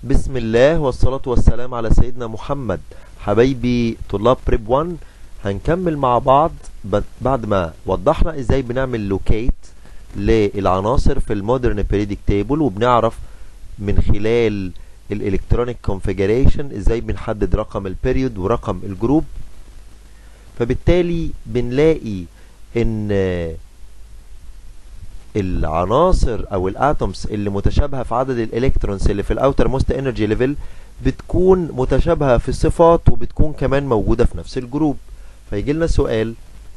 بسم الله والصلاة والسلام على سيدنا محمد حبايبي طلاب بريب 1 هنكمل مع بعض ب- بعد ما وضحنا ازاي بنعمل لوكيت للعناصر في المودرن بيريدك تيبل وبنعرف من خلال الالكترونيك كونفيجريشن ازاي بنحدد رقم البيريود ورقم الجروب فبالتالي بنلاقي ان العناصر او الاتومز اللي متشابهه في عدد الالكترونز اللي في الاوتر موست انرجي ليفل بتكون متشابهه في الصفات وبتكون كمان موجوده في نفس الجروب فيجي لنا سؤال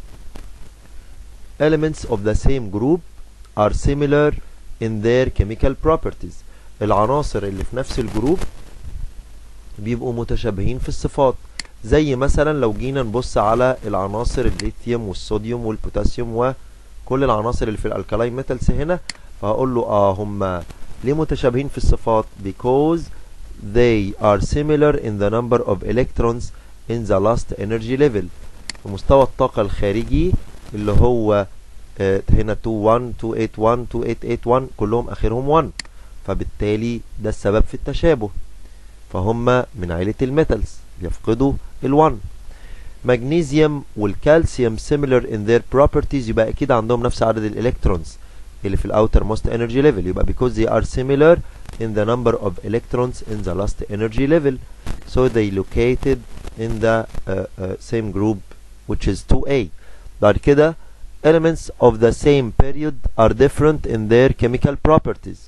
elements of the same group are similar in their chemical properties العناصر اللي في نفس الجروب بيبقوا متشابهين في الصفات زي مثلا لو جينا نبص على العناصر الليثيوم والصوديوم والبوتاسيوم وكل العناصر اللي في الالكالاين ميتالز هنا فهقول له اه هم ليه متشابهين في الصفات because they are similar in the number of electrons in the last energy level ومستوى الطاقة الخارجي اللي هو آه، هنا 21 281 2881 كلهم اخرهم 1 فبالتالي ده السبب في التشابه فهم من عيلة الميتالز يفقدوا ال1 مغنيسيوم والكالسيوم similar in their properties يبقى اكيد عندهم نفس عدد الالكترونز اللي في الاوتر موست انرجي ليفل يبقى because they are similar in the number of electrons in the last energy level so they located in the uh, uh, same group which is 2A بعد كده elements of the same period are different in their chemical properties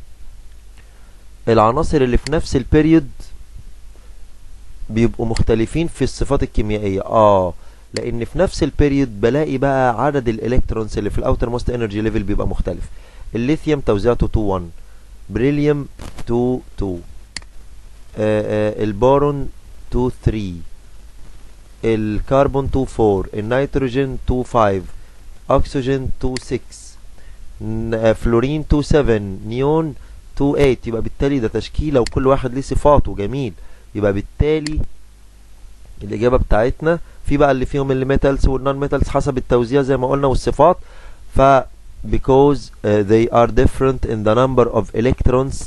العناصر اللي في نفس البيريود بيبقوا مختلفين في الصفات الكيميائية اه لان في نفس البيريود بلاقي بقى عدد الالكترونز اللي في الاوتر موست انرجي ليفل بيبقى مختلف الليثيوم توزيعته 2 1 بريليوم 2 2 آه آه البورون 2 3 الكربون 2 4 النيتروجين 2 5 اكسجين 2 6 ن- آه، فلورين 2 7 نيون 2 8 يبقى بالتالي ده تشكيله وكل واحد ليه صفاته جميل يبقى بالتالي الاجابه بتاعتنا في بقى اللي فيهم اللي ميتالز والنون ميتالز حسب التوزيع زي ما قلنا والصفات ف because uh, they are different in the number of electrons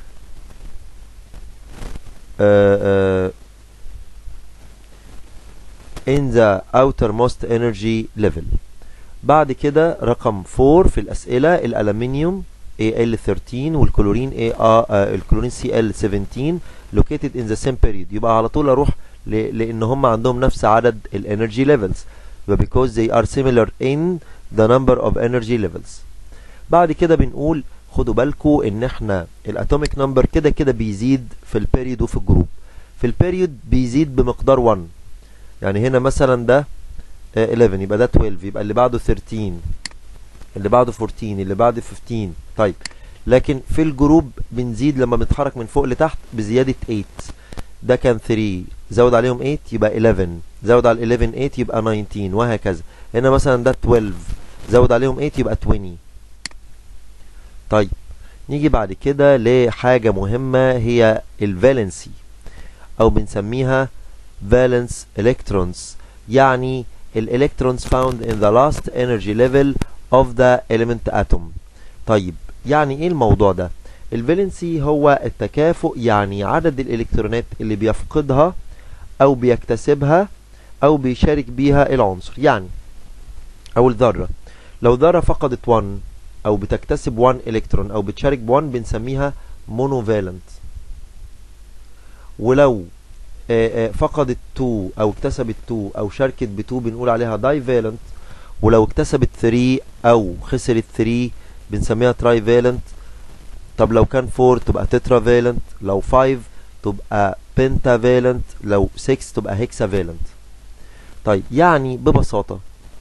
uh, uh, in the outermost energy level بعد كده رقم 4 في الأسئلة الألمنيوم Al13 والكلورين A آه الكلورين Cl17 located in the same period يبقى على طول اروح ل... لان هم عندهم نفس عدد الانرجي ليفلز يبقى because they are similar in the number of energy levels بعد كده بنقول خدوا بالكم ان احنا الاتوميك نمبر كده كده بيزيد في البيريود وفي الجروب في البيريود بيزيد بمقدار 1 يعني هنا مثلا ده آه، 11 يبقى ده 12 يبقى اللي بعده 13 اللي بعده 14 اللي بعده 15 طيب لكن في الجروب بنزيد لما بنتحرك من فوق لتحت بزيادة 8 ده كان 3 زود عليهم 8 يبقى 11 زود على ال 11 8 يبقى 19 وهكذا هنا مثلا ده 12 زود عليهم 8 يبقى 20 طيب نيجي بعد كده لحاجة مهمة هي الفالنسي او بنسميها valence electrons يعني الالكترونز found in the last energy level of the element atom طيب يعني ايه الموضوع ده الفالنسي هو التكافؤ يعني عدد الالكترونات اللي بيفقدها او بيكتسبها او بيشارك بيها العنصر يعني او الذرة لو ذرة فقدت 1 او بتكتسب 1 الكترون او بتشارك ب 1 بنسميها مونوفالنت ولو آه، آه، فقدت 2 او اكتسبت 2 او شاركت ب 2 بنقول عليها دايفالنت ولو اكتسبت 3 او خسرت 3 بنسميها ترايفالنت طب لو كان 4 تبقى تترافالنت لو 5 تبقى بنتافالنت لو 6 تبقى هيكسافالنت طيب يعني ببساطة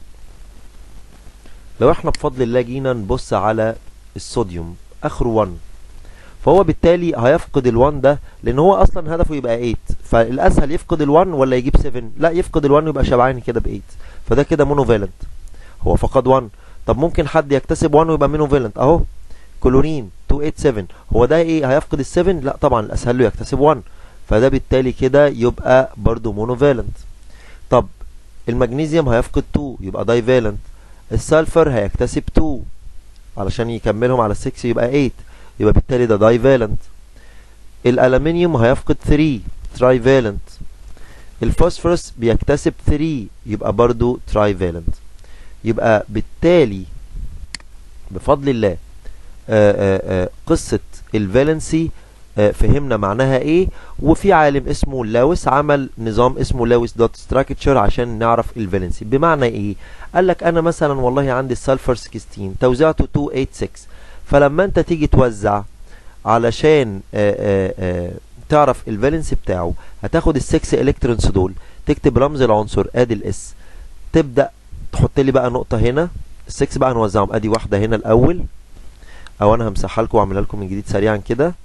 لو احنا بفضل الله جينا نبص على الصوديوم اخره 1 فهو بالتالي هيفقد ال1 ده لان هو اصلا هدفه يبقى 8 فالاسهل يفقد ال1 ولا يجيب 7 لا يفقد ال1 ويبقى شبعان كده ب 8 فده كده مونوفالنت هو فقد 1 طب ممكن حد يكتسب 1 ويبقى مونوفالنت اهو كلورين 287 هو ده ايه هيفقد ال7 لا طبعا الاسهل له يكتسب 1 فده بالتالي كده يبقى برضو مونوفالنت طب المغنيسيوم هيفقد 2 يبقى دايفالنت السلفر هيكتسب 2 علشان يكملهم على 6 يبقى 8 يبقى بالتالي ده دايفالنت الالومنيوم هيفقد 3 تراي فالنت الفوسفورس بيكتسب 3 يبقى برضو تراي فالنت يبقى بالتالي بفضل الله آآ آآ قصة الفالنسي فهمنا معناها ايه وفي عالم اسمه لاوس عمل نظام اسمه لاوس دوت ستراكشر عشان نعرف الفالنسي بمعنى ايه قال لك انا مثلا والله عندي السلفر 16 توزيعته 286 فلما انت تيجي توزع علشان آآ آآ تعرف الفالنسي بتاعه هتاخد السكس الكترونز دول تكتب رمز العنصر ادي الاس تبدا تحط لي بقى نقطه هنا السكس بقى هنوزعهم ادي واحده هنا الاول او انا همسحها لكم واعملها لكم من جديد سريعا كده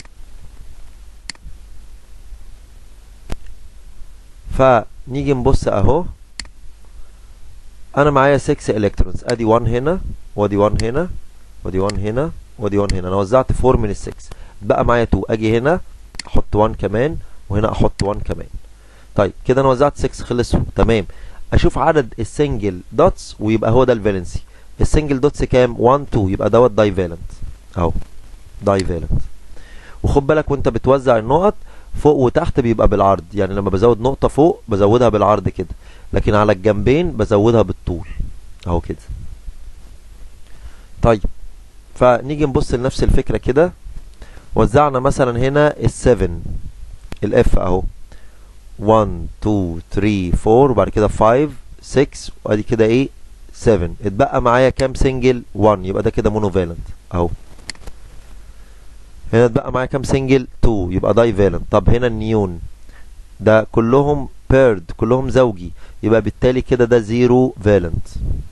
فنيجي نبص اهو انا معايا 6 الكترونز ادي 1 هنا وادي 1 هنا وادي 1 هنا وادي 1 هنا انا وزعت 4 من ال 6 بقى معايا 2 اجي هنا احط 1 كمان وهنا احط 1 كمان طيب كده انا وزعت 6 خلصوا تمام اشوف عدد السنجل دوتس ويبقى هو ده الفالنسي السنجل دوتس كام 1 2 يبقى دوت داي فالنت اهو داي فالنت وخد بالك وانت بتوزع النقط فوق وتحت بيبقى بالعرض يعني لما بزود نقطة فوق بزودها بالعرض كده لكن على الجنبين بزودها بالطول اهو كده طيب فنيجي نبص لنفس الفكرة كده وزعنا مثلا هنا ال7 الاف اهو 1 2 3 4 وبعد كده 5 6 وادي كده ايه 7 اتبقى معايا كام سنجل 1 يبقى ده كده مونوفالنت اهو هنا اتبقى معايا كام سنجل 2 يبقى داي فالنت طب هنا النيون ده كلهم بيرد كلهم زوجي يبقى بالتالي كده ده زيرو فالنت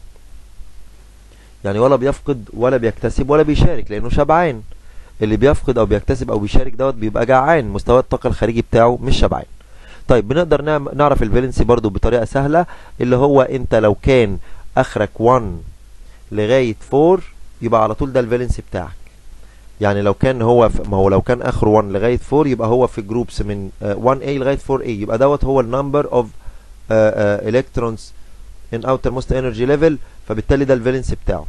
يعني ولا بيفقد ولا بيكتسب ولا بيشارك لانه شبعان اللي بيفقد او بيكتسب او بيشارك دوت بيبقى جعان مستوى الطاقه الخارجي بتاعه مش شبعان طيب بنقدر نعرف الفالنسي برضو بطريقه سهله اللي هو انت لو كان اخرك 1 لغايه 4 يبقى على طول ده الفالنسي بتاعك يعني لو كان هو ما هو لو كان اخره 1 لغايه 4 يبقى هو في جروبس من 1A لغايه 4A يبقى دوت هو النمبر اوف الكترونز ان اوتر موست انرجي ليفل فبالتالي ده الفالنسي بتاعه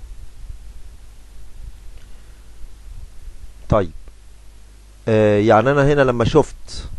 طيب آه يعني انا هنا لما شفت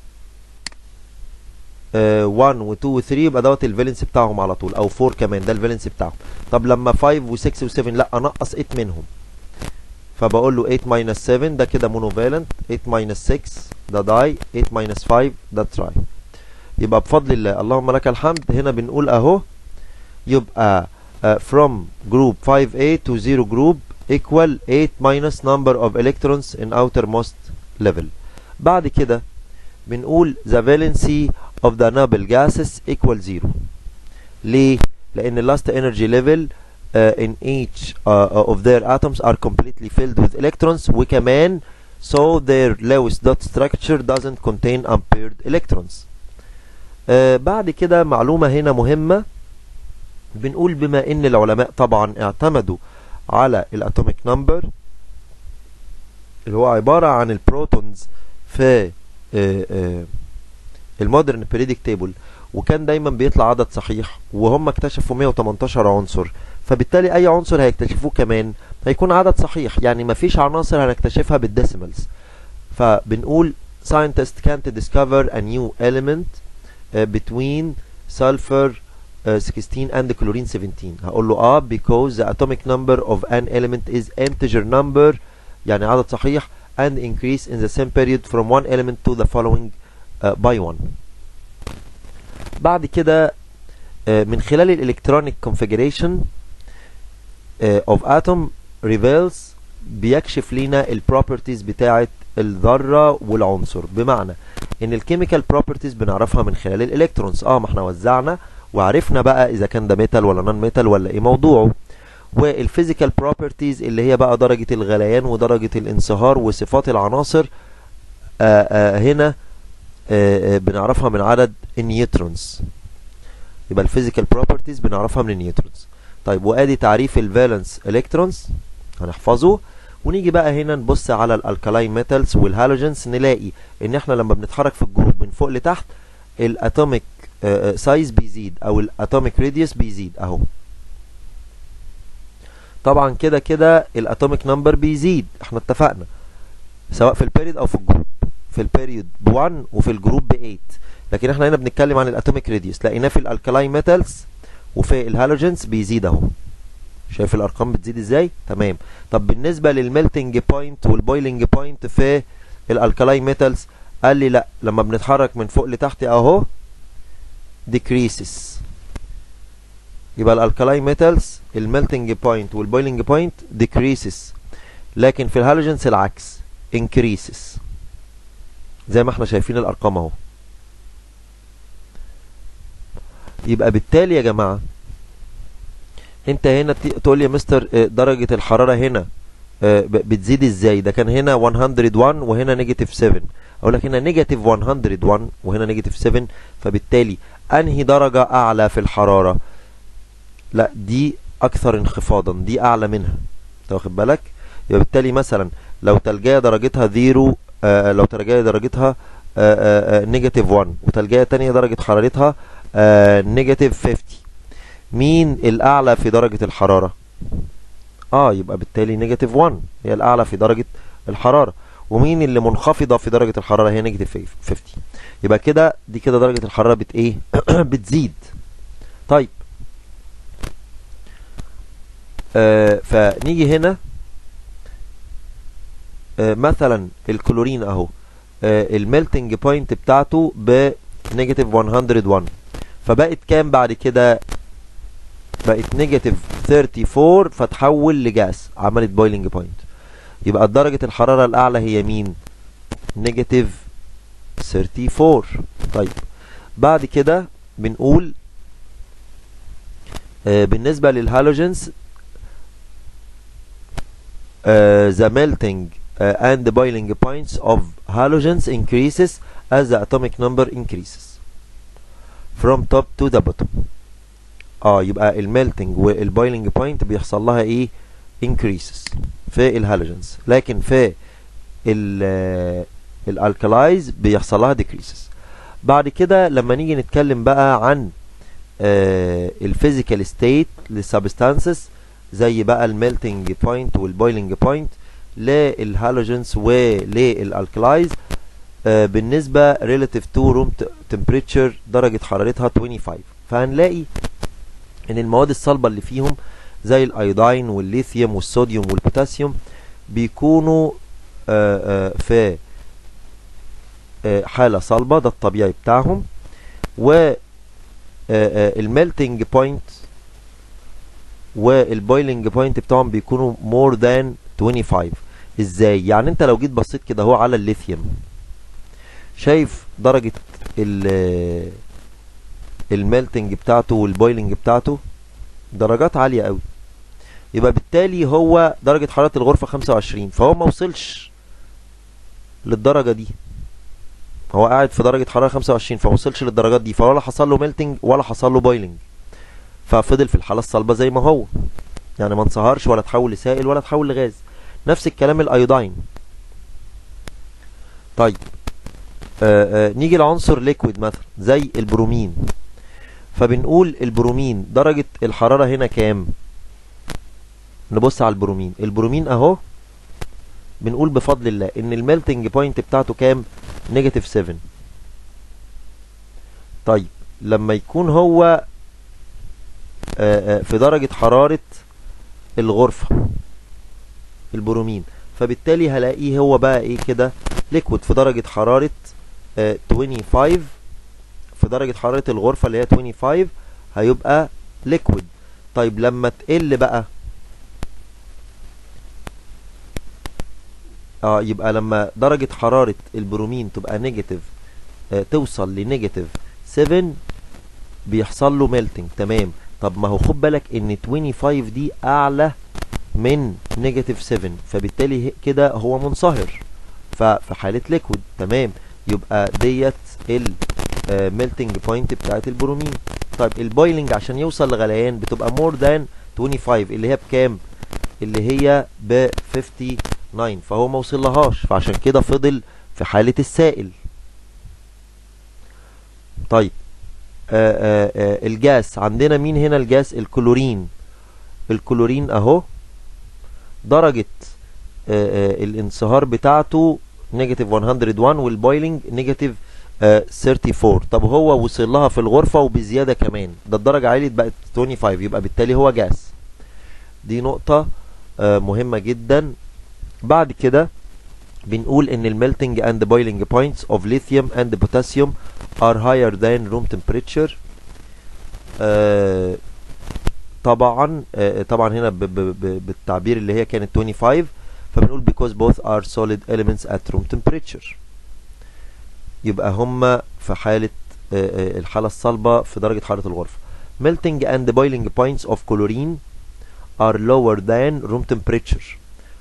آه 1 و 2 و 3 يبقى دوت الفالنسي بتاعهم على طول او 4 كمان ده الفالنسي بتاعهم طب لما 5 و 6 و 7 لا انقص 8 منهم فبقول له 8 ماينس 7 ده كده مونوفالنت 8 ماينس 6 ده داي 8 ماينس 5 ده تراي يبقى بفضل الله اللهم لك الحمد هنا بنقول اهو يبقى uh, from group 5A to 0 group equal 8 minus number of electrons in outermost level بعد كده بنقول the valency of the noble gases equal 0 ليه؟ لأن last energy level uh, in each uh, of their atoms are completely filled with electrons وكمان so their Lewis dot structure doesn't contain unpaired electrons uh, بعد كده معلومة هنا مهمة بنقول بما ان العلماء طبعا اعتمدوا على الاتوميك نمبر اللي هو عبارة عن البروتونز في المودرن بريدك تيبل وكان دايما بيطلع عدد صحيح وهم اكتشفوا 118 عنصر فبالتالي اي عنصر هيكتشفوه كمان هيكون عدد صحيح يعني مفيش عناصر هنكتشفها بالديسيمالز فبنقول scientists can't discover a new element uh, between sulfur uh, 16 and chlorine 17 هقول له اه because the atomic number of an element is integer number يعني عدد صحيح and increase in the same period from one element to the following uh, by one بعد كده uh, من خلال الالكترونيك configuration uh, of atom reveals بيكشف لنا البروبرتيز بتاعه الذره والعنصر بمعنى ان الكيميكال بروبرتيز بنعرفها من خلال الالكترونز اه ما احنا وزعنا وعرفنا بقى اذا كان ده ميتال ولا نون ميتال ولا ايه موضوعه والفيزيكال بروبرتيز اللي هي بقى درجة الغليان ودرجة الانصهار وصفات العناصر آآ آآ هنا آآ بنعرفها من عدد النيوترونز يبقى الفيزيكال بروبرتيز بنعرفها من النيوترونز طيب وادي تعريف الفالنس الكترونز هنحفظه ونيجي بقى هنا نبص على الالكالاين ميتالز والهالوجنز نلاقي ان احنا لما بنتحرك في الجروب من فوق لتحت الاتوميك سايز بيزيد او الاتوميك راديوس بيزيد اهو طبعا كده كده الاتوميك نمبر بيزيد احنا اتفقنا سواء في البيريد او في الجروب في البيريود ب 1 وفي الجروب ب 8 لكن احنا هنا بنتكلم عن الاتوميك راديوس لقيناه في الالكالاين ميتالز وفي الهالوجنز بيزيد اهو شايف الارقام بتزيد ازاي تمام طب بالنسبه للميلتنج بوينت والبويلنج بوينت في الالكالاين ميتالز قال لي لا لما بنتحرك من فوق لتحت اهو decreases يبقى الالكالاين ميتالز الميلتنج بوينت والبويلنج بوينت decreases لكن في الهالوجنز العكس increases زي ما احنا شايفين الارقام اهو يبقى بالتالي يا جماعه انت هنا تقول لي يا مستر درجه الحراره هنا بتزيد ازاي ده كان هنا 101 وهنا نيجاتيف 7 اقول لك هنا نيجاتيف 101 وهنا نيجاتيف 7 فبالتالي انهي درجه اعلى في الحراره لا دي اكثر انخفاضا دي اعلى منها انت واخد بالك يبقى بالتالي مثلا لو تلجايه درجتها زيرو آه لو تلجايه درجتها نيجاتيف 1 وتلجايه تانية درجه حرارتها نيجاتيف 50 مين الاعلى في درجه الحراره اه يبقى بالتالي نيجاتيف 1 هي الاعلى في درجه الحراره ومين اللي منخفضه في درجه الحراره هي نيجاتيف 50 يبقى كده دي كده درجه الحراره بت ايه بتزيد طيب آه فنيجي هنا آه مثلا الكلورين اهو آه الميلتنج بوينت بتاعته بنيجاتيف 101 فبقت كام بعد كده بقت نيجاتيف 34 فتحول لجاس عملت بويلنج بوينت يبقى درجة الحرارة الأعلى هي مين؟ نيجاتيف 34 طيب بعد كده بنقول آه بالنسبة للهالوجنز آه the melting uh, and the boiling points of halogens increases as the atomic number increases from top to the bottom اه يبقى الميلتنج والبويلنج بوينت بيحصل لها ايه increases في الهالوجنز لكن في الالكلايز بيحصل لها decreases بعد كده لما نيجي نتكلم بقى عن الفيزيكال ستيت للسبستانسز زي بقى الميلتنج بوينت والبويلنج بوينت للهالوجنز وللالكلايز آه بالنسبه relative to room temperature درجه حرارتها 25 فهنلاقي ان المواد الصلبه اللي فيهم زي الايودين والليثيوم والصوديوم والبوتاسيوم بيكونوا آآ آآ في آآ حاله صلبه ده الطبيعي بتاعهم و الميلتنج بوينت والبويلنج بوينت بتاعهم بيكونوا مور ذان 25 ازاي يعني انت لو جيت بصيت كده اهو على الليثيوم شايف درجه الميلتنج بتاعته والبويلنج بتاعته درجات عاليه قوي يبقى بالتالي هو درجه حراره الغرفه 25 فهو ما وصلش للدرجه دي هو قاعد في درجه حراره 25 فما وصلش للدرجات دي فولا حصل له ميلتنج ولا حصل له بويلنج ففضل في الحاله الصلبه زي ما هو يعني ما انصهرش ولا تحول لسائل ولا تحول لغاز نفس الكلام الايودين طيب آآ آآ نيجي لعنصر ليكويد مثلا زي البرومين فبنقول البرومين درجة الحرارة هنا كام نبص على البرومين البرومين اهو بنقول بفضل الله ان الميلتنج بوينت بتاعته كام نيجاتيف 7 طيب لما يكون هو آآ في درجة حرارة الغرفة البرومين فبالتالي هلاقيه هو بقى ايه كده ليكويد في درجة حرارة 25 في درجة حرارة الغرفة اللي هي 25 هيبقى ليكويد طيب لما تقل بقى اه يبقى لما درجة حرارة البرومين تبقى نيجاتيف آه توصل لنيجاتيف 7 بيحصل له ميلتنج تمام طب ما هو خد بالك ان 25 دي اعلى من نيجاتيف 7 فبالتالي كده هو منصهر ففي حالة ليكويد تمام يبقى ديت الميلتنج بوينت بتاعت البرومين طيب البويلنج عشان يوصل لغليان بتبقى مور ذان 25 اللي هي بكام اللي هي ب 59 فهو ما وصلهاش فعشان كده فضل في حالة السائل طيب آآ آآ الجاس عندنا مين هنا الجاس الكلورين الكلورين اهو درجة آآ الانصهار بتاعته نيجاتيف 101 والبويلنج نيجاتيف 34 طب هو وصل لها في الغرفة وبزيادة كمان ده الدرجة عليت بقت 25 يبقى بالتالي هو جاس دي نقطة آه مهمة جدا بعد كده بنقول ان الميلتنج اند boiling points of lithium and potassium are higher than room temperature آه طبعا آه طبعا هنا ب ب ب بالتعبير اللي هي كانت 25 فبنقول because both are solid elements at room temperature يبقى هما في حالة آه الحالة الصلبة في درجة حرارة الغرفة melting and boiling points of chlorine are lower than room temperature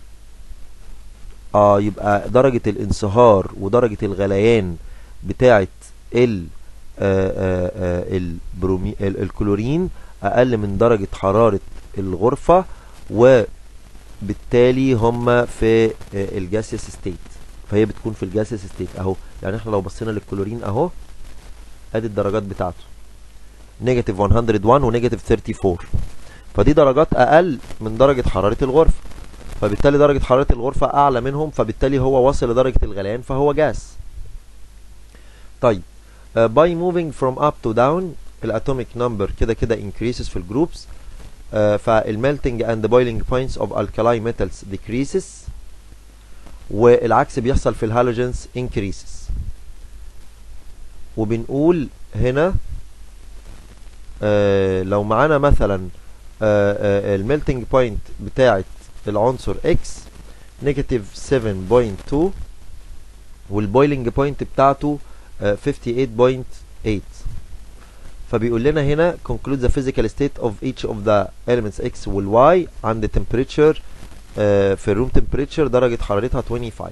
اه يبقى درجة الانصهار ودرجة الغليان بتاعة ال آه آه آه البرومي الكلورين اقل من درجة حرارة الغرفة وبالتالي هم في الجاسيس ستيت فهي بتكون في الجاسيس ستيت اهو يعني احنا لو بصينا للكلورين اهو ادي الدرجات بتاعته نيجاتيف 101 ونيجاتيف 34 فدي درجات اقل من درجة حرارة الغرفة فبالتالي درجة حرارة الغرفة اعلى منهم فبالتالي هو وصل لدرجة الغليان فهو جاس طيب uh, by moving from up to down الاتوميك نمبر كده كده increases في الجروبس uh, فالميلتنج and boiling points of alkali metals decreases والعكس بيحصل في الهالوجنز increases وبنقول هنا آه لو معانا مثلا آه الميلتنج بوينت بتاعت العنصر X نيجاتيف 7.2 والبويلنج بوينت بتاعته آه 58.8 فبيقول لنا هنا conclude the physical state of each of the elements X وال Y عند temperature آه في الروم temperature درجة حرارتها 25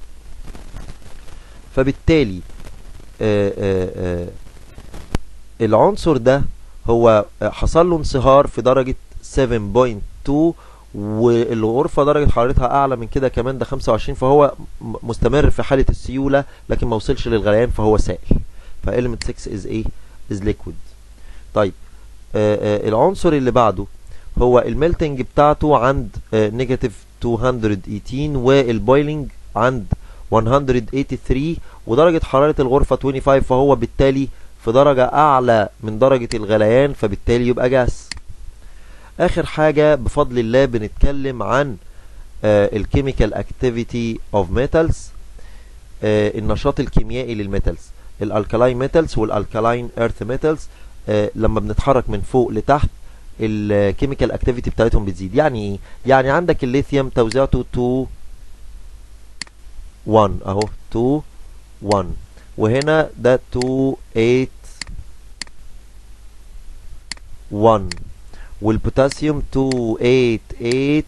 فبالتالي آه آه العنصر ده هو حصل له انصهار في درجة 7.2 والغرفة درجة حرارتها أعلى من كده كمان ده 25 فهو مستمر في حالة السيولة لكن ما وصلش للغليان فهو سائل فإلمنت 6 is ايه is liquid طيب آآ آآ العنصر اللي بعده هو الميلتنج بتاعته عند نيجاتيف 218 والبويلنج عند 183 ودرجة حرارة الغرفة 25 فهو بالتالي في درجة أعلى من درجة الغليان فبالتالي يبقى جاس آخر حاجة بفضل الله بنتكلم عن الكيميكال اكتيفيتي اوف ميتالز النشاط الكيميائي للميتالز الالكالاين ميتالز والالكالاين ايرث ميتالز لما بنتحرك من فوق لتحت الكيميكال اكتيفيتي بتاعتهم بتزيد يعني ايه يعني عندك الليثيوم توزيعته 2 1 اهو 2 1 وهنا ده 2 8 1 والبوتاسيوم 2 8 8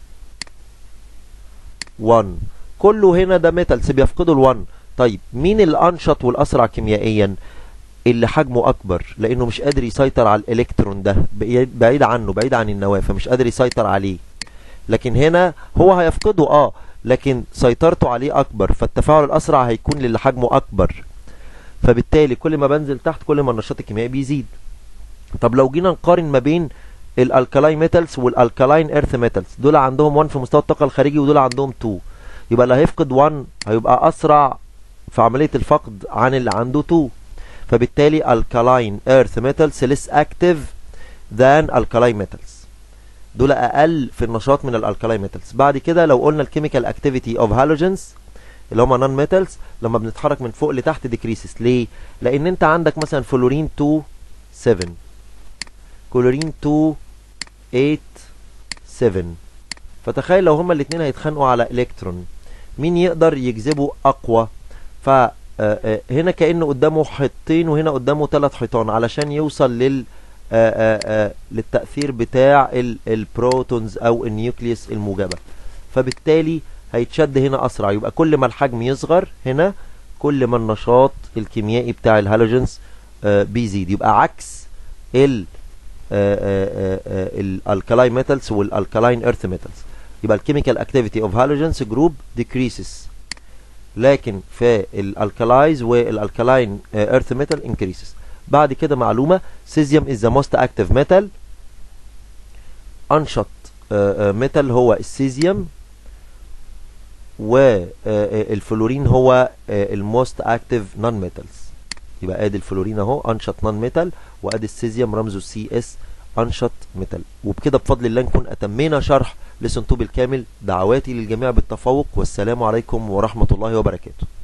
1 كله هنا ده ميتالز بيفقدوا ال1 طيب مين الانشط والاسرع كيميائيا اللي حجمه اكبر لانه مش قادر يسيطر على الالكترون ده بعيد عنه بعيد عن النواه فمش قادر يسيطر عليه لكن هنا هو هيفقده اه لكن سيطرته عليه اكبر فالتفاعل الاسرع هيكون للي حجمه اكبر فبالتالي كل ما بنزل تحت كل ما النشاط الكيميائي بيزيد طب لو جينا نقارن ما بين الالكالاين ميتالز والالكالاين ايرث ميتالز دول عندهم 1 في مستوى الطاقه الخارجي ودول عندهم 2 يبقى اللي هيفقد 1 هيبقى اسرع في عمليه الفقد عن اللي عنده 2 فبالتالي alkaline earth metals less active than alkaline metals دول اقل في النشاط من الالكالاين ميتالز بعد كده لو قلنا الكيميكال اكتيفيتي اوف هالوجنز اللي هم نون ميتالز لما بنتحرك من فوق لتحت ديكريسز ليه لان انت عندك مثلا فلورين 2 7 كلورين 2 8 7 فتخيل لو هما الاثنين هيتخانقوا على الكترون مين يقدر يجذبه اقوى ف هنا كأنه قدامه حيطين وهنا قدامه ثلاث حيطان علشان يوصل لل آآ آآ للتأثير بتاع البروتونز او النيوكليوس الموجبة فبالتالي هيتشد هنا اسرع يبقى كل ما الحجم يصغر هنا كل ما النشاط الكيميائي بتاع الهالوجنز بيزيد يبقى عكس ال الالكالاين ميتالز والالكالاين ايرث ميتالز يبقى الكيميكال اكتيفيتي اوف هالوجنز جروب decreases لكن في الالكالايز والالكالاين ايرث ميتال انكريسز بعد كده معلومه سيزيوم از ذا موست اكتيف ميتال انشط ميتال هو السيزيوم والفلورين هو الموست اكتيف نون ميتالز يبقى ادي الفلورين اهو انشط نون ميتال وادي السيزيوم رمزه سي اس انشط ميتال وبكده بفضل الله نكون اتمينا شرح لسن بالكامل دعواتي للجميع بالتفوق والسلام عليكم ورحمة الله وبركاته